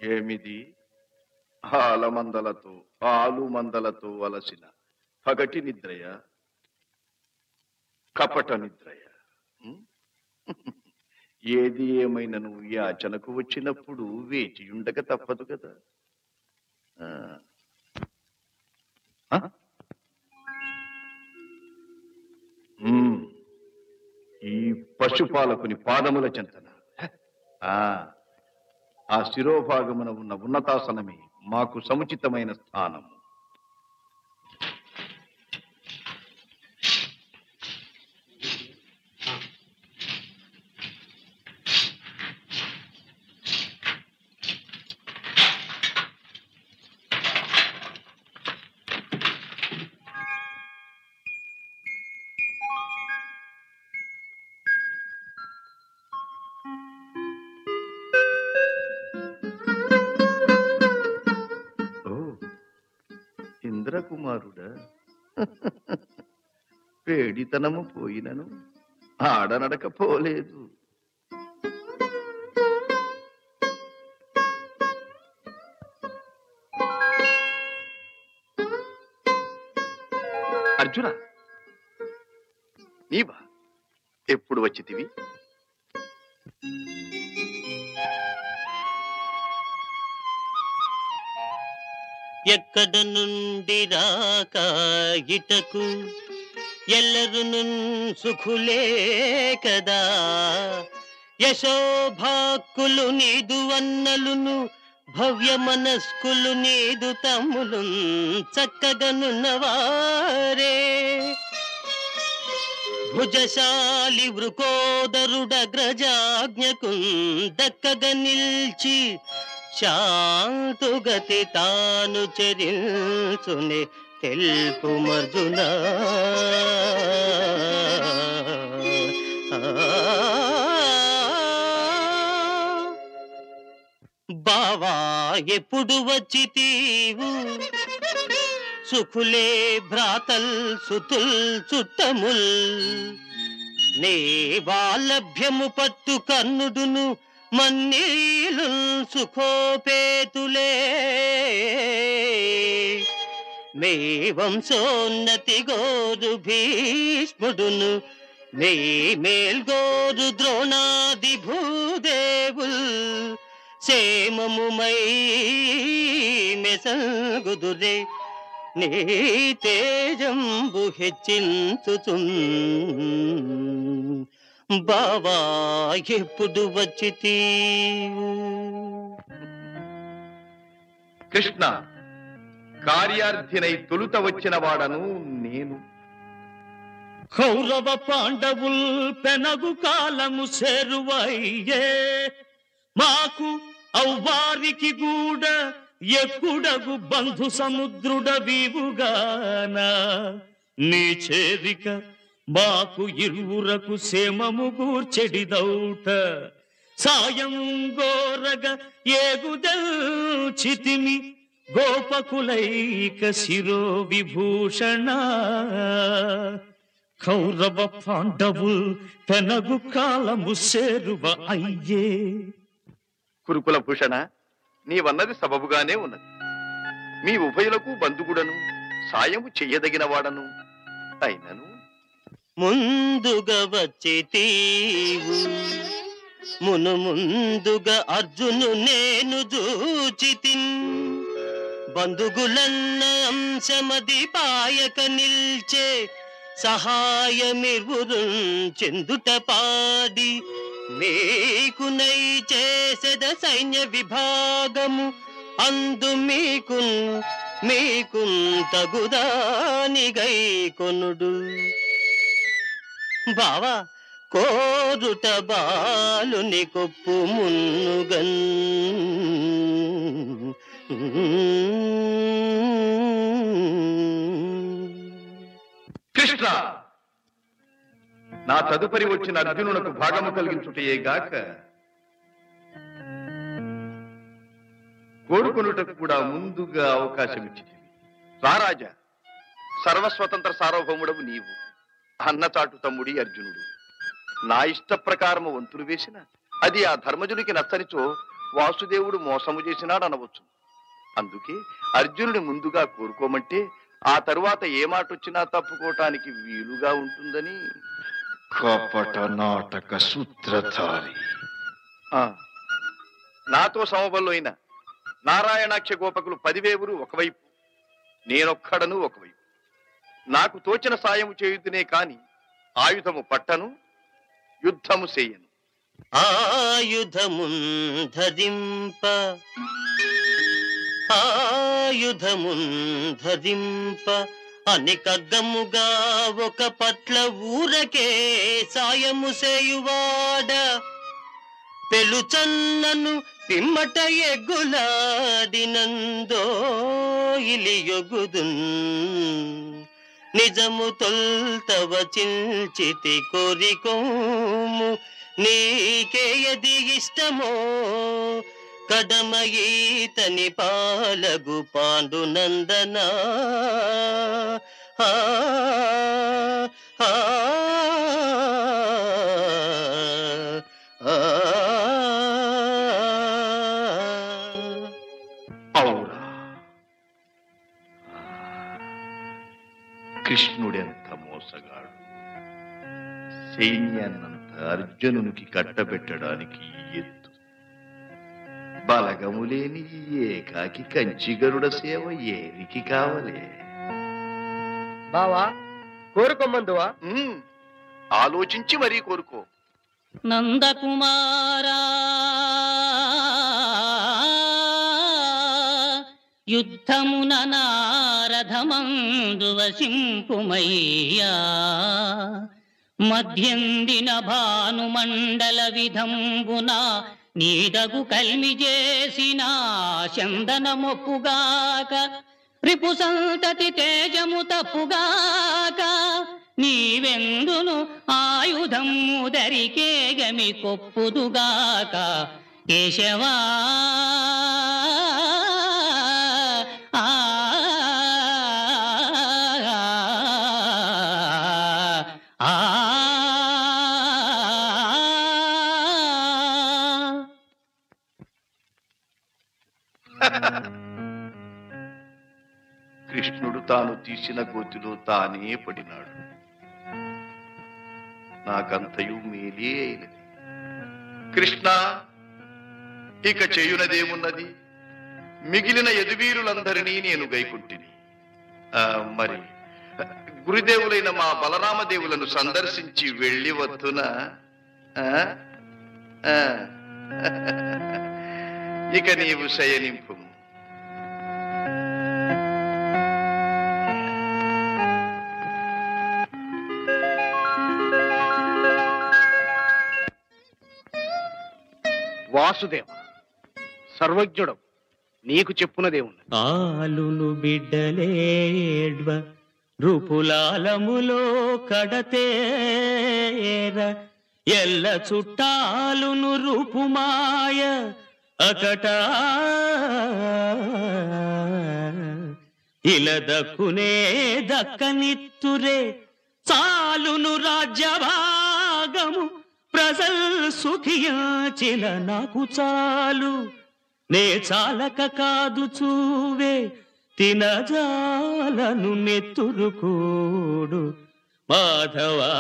ఏమిది ఆలమందలతో ఆలు మందలతో వలసిన పగటి నిద్రయ కపట నిద్రయ ఉం? ఏది ఏమైనను యాచనకు వచ్చినప్పుడు వేచి ఉండక తప్పదు కదా ఆ. ఆ? ఉం. ఈ పశుపాలకుని పాదముల చెంతన ఆ ఆ శిరోభాగమున ఉన్న ఉన్నతాసనమే మాకు సముచితమైన స్థానము ఓ ఇంద్రకుమారుడా పేడితనము పోయినను ఆడనడక పోలేదు అర్జున నీవా ఎప్పుడు వచ్చితివి ఎక్కడ నుండి రాక ఇటకు ఎల్లరు సుఖులే కదా యశోభాక్కులు నీదు అన్నలును భవ్య మనస్కులు నీదు తమ్ములు చక్కగనున్నవారే భుజశాలి వృకోదరుడ గ్రజాజ్ఞకు దక్కగ నిల్చి శాంతుగతి తాను చరించునే తెలుపు మర్జున బావా ఎప్పుడు వచ్చి తీవు సుఖులే భ్రాతల్ సుతుల్ చుట్టముల్ నీ వాలభ్యము పట్టు కన్నుడును మన్నీలు సుఖోపేతులే మే వంశోన్నతి గోరు భీష్ముడును మే మేల్గోరు ద్రోణాది భూదేవుల్ సేమముమై మెసగుదురే నీ తేజంబు హెచ్చించుచున్ బావా ఎప్పుడు వచ్చి కృష్ణ కార్యార్థినై తొలుత వచ్చిన వాడను నేను కౌరవ పాండవుల్ పెనగు కాలము సేరువయ్యే మాకు అవ్వారికి గూడ ఎక్కుడగు బంధు సముద్రుడ వీవుగాన నీ చేరిక మాకు ఇరువురకు సేమము గూర్చెడిదౌట సాయం గోరగ ఏగుదల్చితిమి గోపకులైక శిరో విభూషణ కౌరవ పాండవు పెనగు కాలము సేరువ అయ్యే కురుకుల భూషణ నీవన్నది సబబుగానే ఉన్నది మీ ఉభయులకు బంధుగుడను సాయము చెయ్యదగిన వాడను అయినను ముందుగా వచ్చి తీవు మును ముందుగా అర్జును నేను చూచితిన్ బంధుగులన్న అంశమది పాయక నిల్చే సహాయమిరురు చెందుట పాడి మీకు నై చేసెద సైన్య విభాగము అందు మీకు మీకు తగుదానిగై కొనుడు బావా కోరుట బాలుని కొప్పు మున్నుగన్ కృష్ణ నా తదుపరి వచ్చిన అర్జునునకు భాగము కలిగించుటయే గాక కోరుకొనుటకు కూడా ముందుగా అవకాశం ఇచ్చింది రారాజా సర్వస్వతంత్ర సార్వభౌముడవు నీవు అన్నచాటు తమ్ముడి అర్జునుడు నా ఇష్ట ప్రకారము వంతులు వేసిన అది ఆ ధర్మజునికి నచ్చనిచో వాసుదేవుడు మోసము చేసినాడు అనవచ్చు అందుకే అర్జునుడి ముందుగా కోరుకోమంటే ఆ తరువాత ఏ మాట వచ్చినా తప్పుకోవటానికి వీలుగా ఉంటుందని కపట నాటక సూత్రధారి ఆ, నాతో సమబల్లో అయిన నారాయణాక్ష గోపకులు పదివేవులు ఒకవైపు నేనొక్కడను ఒకవైపు నాకు తోచిన సాయము చేయుతునే కాని ఆయుధము పట్టను యుద్ధము చేయను ఆయుధమున్ ధరింప ఆయుధమున్ ధరింప అని కగ్గముగా ఒక పట్ల ఊరకే సాయము చేయువాడ పెలుచన్నను పిమ్మట ఎగ్గులాడినందో ఇలియొగుదున్ నిజము తొల్తవ చించితి కోరికోము నీకేయది ఇష్టమో కడమ ఈతని పాలగు పాండునందన ఆ, ఆ, ఆ, ఔరా కృష్ణుడెంత మోసగాడు సైన్యాన్నంత అర్జునునికి కట్టబెట్టడానికి ఈ ఎత్తు బలగము లేని ఈ ఏకాకి కంచిగరుడ సేవ ఏరికి కావలే బావా కోరుకోమందువా ఉమ్, ఆలోచించి మరీ కోరుకో నందకుమారా యుద్ధమున నారథమందు వసింపుమయ్యా మధ్యందిన భానుమండల విధంబున నీదగు కల్మి చేసిన చందనమొప్పుగాక రిపు సంతతి తేజము తప్పుగాక నీవెందును ఆయుధము దరికేగమి కొప్పుదుగాక కేశవా ఆ, ఆ, ఆ. కృష్ణుడు తాను తీసిన గోతిలో తానే పడినాడు నాకంతయు మేలే అయినది కృష్ణ ఇక చేయునదేమున్నది మిగిలిన యదువీరులందరినీ నేను గైకుంటిని ఆ, మరి గురుదేవులైన మా బలరామదేవులను సందర్శించి వెళ్ళి వద్దున ఆ? ఆ. ఇక నీవు శయనింపు వాసుదేవ సర్వజ్ఞుడు నీకు చెప్పునదేమున్నది ఆలును బిడ్డలేడ్వ రూపులాలములో కడతేర ఎల్ల చుట్టాలును రూపుమాయ అకట ఇల దక్కునే దక్కనిత్తురే చాలును రాజ్యభాగము ప్రజల్ సుఖియాచిన నాకు చాలు నే చాలక కాదు చూవే తినజాలను నెత్తురుకోడు మాధవా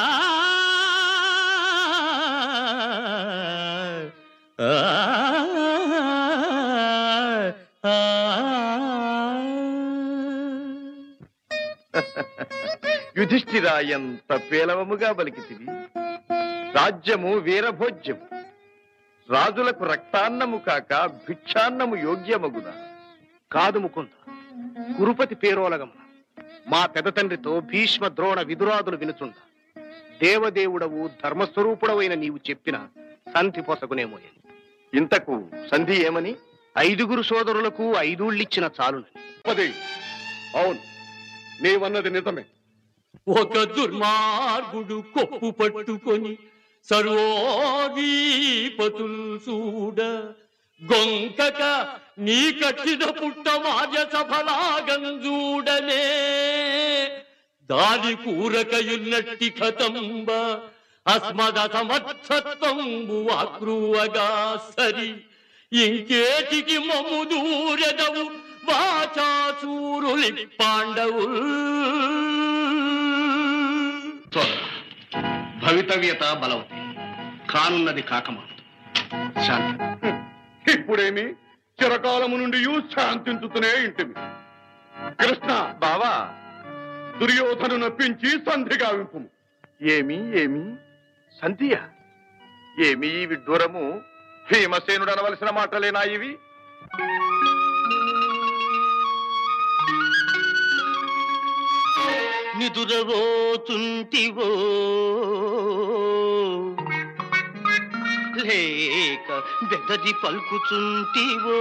ఆ, ఆ, యుధిష్ఠిరా ఎంత పేలవముగా బలికితివి రాజ్యము వీరభోజ్యము రాజులకు రక్తాన్నము కాక భిక్షాన్నము యోగ్యమగునా కాదు ముకుంద కురుపతి పేరోలగమన మా పెద్ద తండ్రితో భీష్మ ద్రోణ విదురాదులు వినుచుండ దేవదేవుడవు ధర్మస్వరూపుడవైన నీవు చెప్పిన సంధి పొసగునేమోయని ఇంతకు సంధి ఏమని ఐదుగురు సోదరులకు ఐదూళ్ళిచ్చిన చాలునని పది అవును నీవన్నది నిజమే ఒక దుర్మార్గుడు కొప్పు పట్టుకొని సర్వోగీపతులు చూడ గొంకక నీ కట్టిన పుట్ట మార్య సఫలాగంజూడనే దాని కూరకయున్నట్టి కతంబ అస్మద సమర్థత్వంబు ఆక్రూవగా సరి ఇంకేటికి మమ్ము దూరెదవు వాచాచూరులి పాండవు భవితవ్యత బలవతి కానున్నది కాకమాంత శాంతి ఇప్పుడేమి చిరకాలము నుండి శాంతించుతూనే ఇంటిమి కృష్ణ బావా దుర్యోధను నొప్పించి సంధి గావింపు ఏమి ఏమి సంధ్య ఏమి ఈ విడ్డూరము భీమసేనుడు అనవలసిన మాటలేనా ఇవి నిదురవోచుంటివో లేక బెదరి పలుకుచుంటివో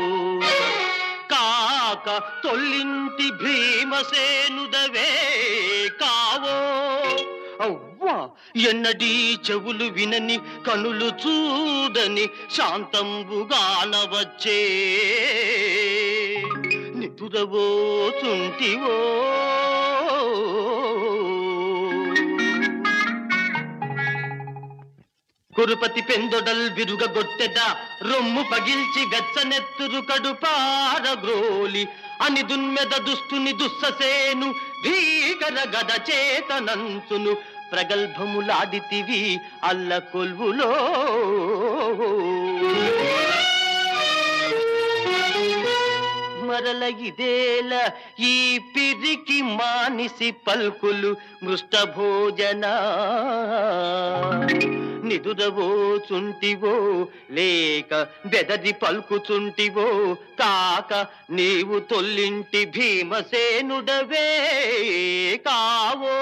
కాక తొల్లింటి భీమసేనుదవే కావో అవ్వా ఎన్నడీ చెవులు వినని కనులు చూడని శాంతంబుగానవచ్చే నిదురవోచుంటివో కురుపతి పెందొడల్ విరుగగొట్టెద రొమ్ము పగిల్చి వెచ్చనెత్తురు కడుపారగ్రోలి అని దున్మెద దుస్తుని దుస్ససేను భీకర గద చేతనంచును ప్రగల్భములాడితివి అల్ల కొల్వులో మరల ఇదేల ఈ పిరికి మానిసి పల్కులు మృష్ట భోజన నిదురవోచుంటివో లేక బెదది పలుకుచుంటివో కాక నీవు తొల్లింటి భీమసేనుడవే కావో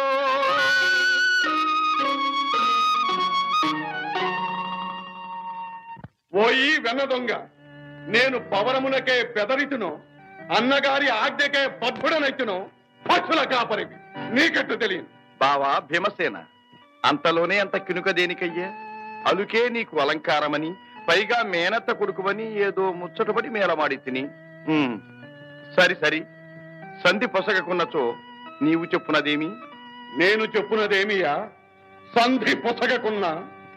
ఓయి వెన్న దొంగ నేను పవరమునకే బెదరితును అన్నగారి ఆజ్ఞకే బద్ధుడనైతును పశుల కాపరివి నీకెట్టు తెలియదు బావా భీమసేన అంతలోనే అంత కినుక దేనికయ్యా అలుకే నీకు అలంకారమని పైగా మేనత్త కొడుకువని ఏదో ముచ్చటపడి మేలమాడి తిని ఉమ్, సరి సరి సంధి పొసగకున్నచో నీవు చెప్పునదేమి నేను చెప్పున్నదేమియా సంధి పొసగకున్నా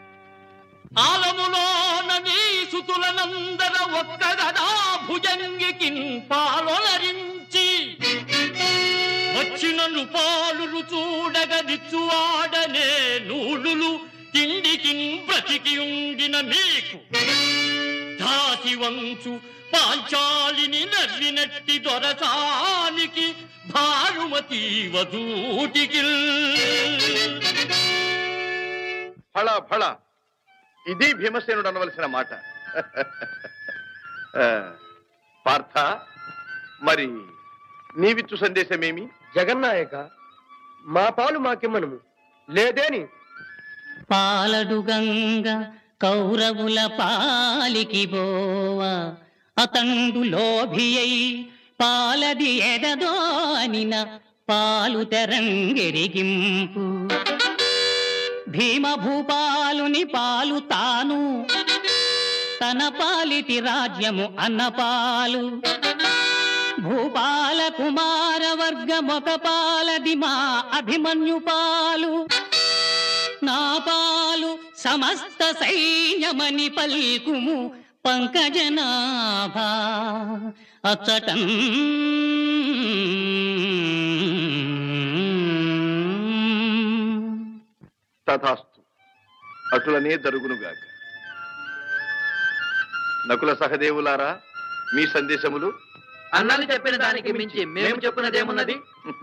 ఆలములోన నీ సుతులనందర ఒక్కగదా భుజంగికిన్ పాలొలరించి వచ్చినను పాలులు చూడగదిచ్చువాడనే నూలులు తిండికిన్ బ్రతికి ఉండిన మీకు దాసి వంచు పాంచాలిని నవ్వినట్టి దొరసానికి భానుమతి వధూటికి ఫళ ఫళ ఇది భీమసేనుడు అనవలసిన మాట ఆ, పార్థ మరి నీవిచ్చు సందేశమేమి జగన్నాయక మా పాలు మాకిమ్మను లేదేని పాలడు గంగ కౌరవుల పాలికి బోవ అతండు లోభియై పాలది ఎదదోనిన పాలు తెరంగెరిగింపు భీమభూపాలుని పాలు తాను తన పాలిటి రాజ్యము అన్నపాలు భూపాల కుమార వర్గమొక పాలది మా అభిమన్యు పాలు నా పాలు సమస్త సైన్యమని పల్కుము పంకజనాభా అచ్చటం తథాస్తు అటులనే జరుగునుగాక నకుల సహదేవులారా మీ సందేశములు అన్నలు చెప్పిన దానికి మించి మేము చెప్పినదేమున్నది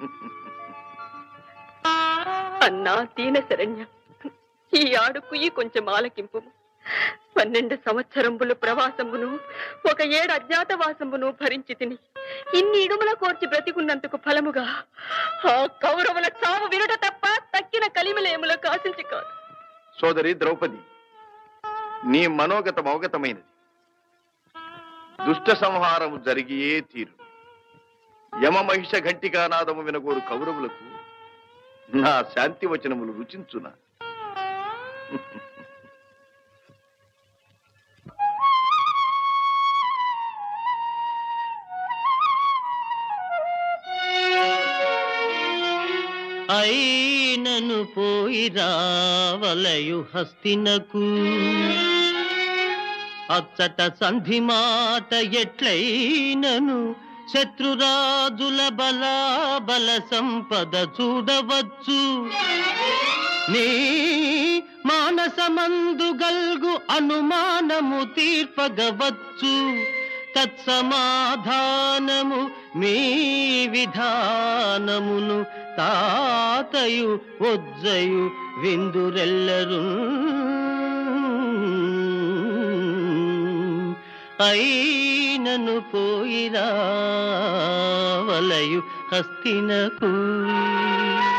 అన్నా దీన శరణ్య ఈ ఆడుకు ఈ కొంచెం ఆలకింపు పన్నెండు సంవత్సరంబులు ప్రవాసమును ఒక ఏడు అజ్ఞాతవాసమును భరించి తిని ఇన్ని ఇడుముల కోర్చి బ్రతికున్నందుకు ఫలముగా ఆ కౌరవుల చావు వినుట తప్ప తక్కిన కలిమిలేముల కాసించి కాదు సోదరి ద్రౌపది నీ మనోగతం అవగతమైనది దుష్ట సంహారము జరిగియే తీరు యమ మహిష ఘంటికానాదము వినగోరు కౌరవులకు నా శాంతి వచనములు రుచించునా అయినను పోయి రావలయు హస్తినకు అచ్చట సంధి మాట ఎట్లయినను శత్రురాజుల బలాబల సంపద చూడవచ్చు నీ మానసమందు గల్గు అనుమానము తీర్పగవచ్చు తత్సమాధానము మీ విధానమును తాతయు ఒజ్జయు విందురెల్లరు అయినను పోయిరా వలయు హస్తినకు